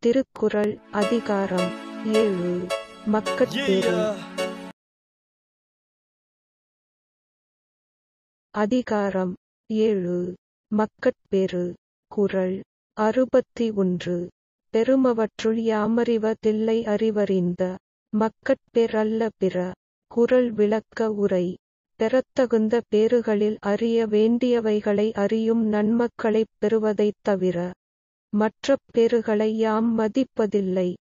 திருக்குறள் அதிகாரம் ஏழு மக்கட்பேறு அதிகாரம் ஏழு மக்கட்பேறு குறள் அறுபத்தி ஒன்று பெருமவற்றுள் யாமறிவதில்லை அறிவறிந்த மக்கட்பேறல்ல பிற குறள் விளக்க உரை பெறத்தகுந்த பேறுகளில் அறிய வேண்டியவைகளை அறியும் நன்மக்களைப் பெறுவதைத் தவிர மற்ற பேறுகளை யாம் மதிப்பதில்லை